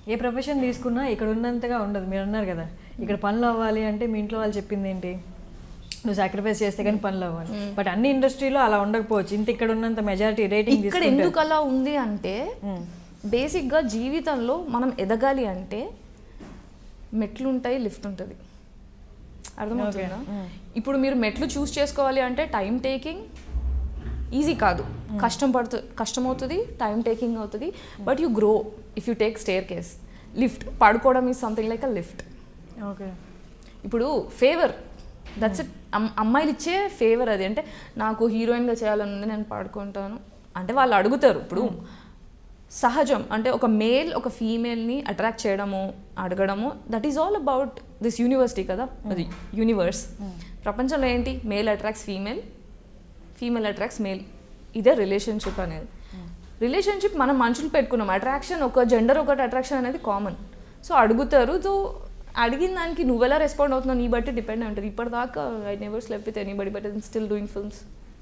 ఏ profession తీసుకున్నా ఇక్కడ ఉన్నంతగా ఉండదు మీరు అన్నారు కదా ఇక్కడ పనులు అవ్వాలి అంటే మీ ఇంట్లో వాళ్ళు చెప్పింది ఏంటి నువ్వు సాక్రిఫైస్ చేస్తే కానీ పనులు అవ్వాలి బట్ అన్ని ఇండస్ట్రీలో అలా ఉండకపోవచ్చు ఇంత ఇక్కడ ఉన్నంత మెజారిటీ రేటింగ్ ఇక్కడ ఎందుకు అలా ఉంది అంటే బేసిక్గా జీవితంలో మనం ఎదగాలి అంటే మెట్లు ఉంటాయి లిఫ్ట్ ఉంటుంది అర్థమవుతుందా ఇప్పుడు మీరు మెట్లు చూస్ చేసుకోవాలి అంటే టైం టేకింగ్ ఈజీ కాదు కష్టం పడుతు కష్టం అవుతుంది టైం టేకింగ్ అవుతుంది but you grow if you take staircase lift పడుకోవడం is something like uh lift okay ఇప్పుడు ఫేవర్ దట్స్ ఇట్ అమ్మాయిలు ఇచ్చే ఫేవర్ అది అంటే నాకు హీరోయిన్గా చేయాలని ఉంది నేను పాడుకుంటాను అంటే వాళ్ళు అడుగుతారు ఇప్పుడు సహజం అంటే ఒక మేల్ ఒక ఫీమేల్ని అట్రాక్ట్ చేయడము అడగడము that is all about this university కదా అది యూనివర్స్ ప్రపంచంలో ఏంటి male attracts female female attracts male ఇదే రిలేషన్షిప్ అనేది రిలేషన్షిప్ మనం మనుషులు పెట్టుకున్నాం అట్రాక్షన్ ఒక జెండర్ ఒకటి అట్రాక్షన్ అనేది కామన్ సో అడుగుతారు సో అడిగిన దానికి నువ్వెలా రెస్పాండ్ అవుతున్నావు నీ బట్టి డిపెండ్ ఉంటుంది ఇప్పటిదాకా I never slept with anybody but still doing films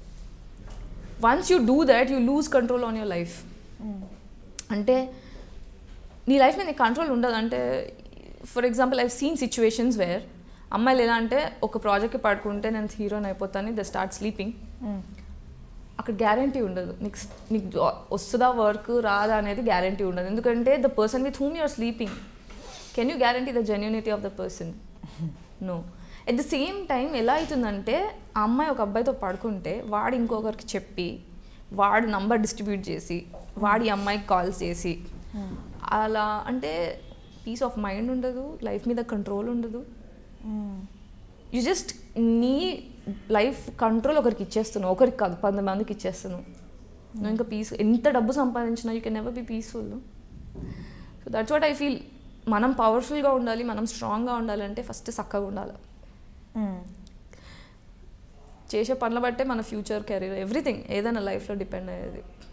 once you do that you lose control on your life అంటే నీ లైఫ్ మీద కంట్రోల్ ఉండదు అంటే for example I seen situations where అమ్మాయిలు ఎలా అంటే ఒక ప్రాజెక్ట్కి పడుకుంటే నేను హీరోయిన్ అయిపోతాను ద స్టార్ట్ స్లీపింగ్ అక్కడ గ్యారంటీ ఉండదు నీకు నీకు జా- వస్తుందా వర్క్ రాదా అనేది గ్యారంటీ ఉండదు ఎందుకంటే the person with whom you're sleeping can you guarantee the genuinity of the person no at the same time ఎలా అవుతుందంటే ఆ అమ్మాయి ఒక అబ్బాయితో పడుకుంటే వాడు ఇంకొకరికి చెప్పి వాడు నంబర్ డిస్ట్రిబ్యూట్ చేసి వాడి అమ్మాయికి కాల్స్ చేసి అలా అంటే పీస్ ఆఫ్ మైండ్ ఉండదు లైఫ్ మీద కంట్రోల్ ఉండదు యు జస్ట్ నీ లైఫ్ కంట్రోల్ ఒకరికి ఇచ్చేస్తున్నావు ఒకరికి కాదు పది మందికి ఇచ్చేస్తున్నావు నువ్వు ఇంకా పీస్ ఎంత డబ్బు సంపాదించినా you can never be peaceful so that's what I feel మనం పవర్ఫుల్గా ఉండాలి మనం స్ట్రాంగ్గా ఉండాలంటే ఫస్ట్ చక్కగా ఉండాలి చేసే పనుల బట్టే మన ఫ్యూచర్ కెరీర్ ఎవ్రీథింగ్ ఏదైనా లైఫ్లో డిపెండ్ అయ్యేది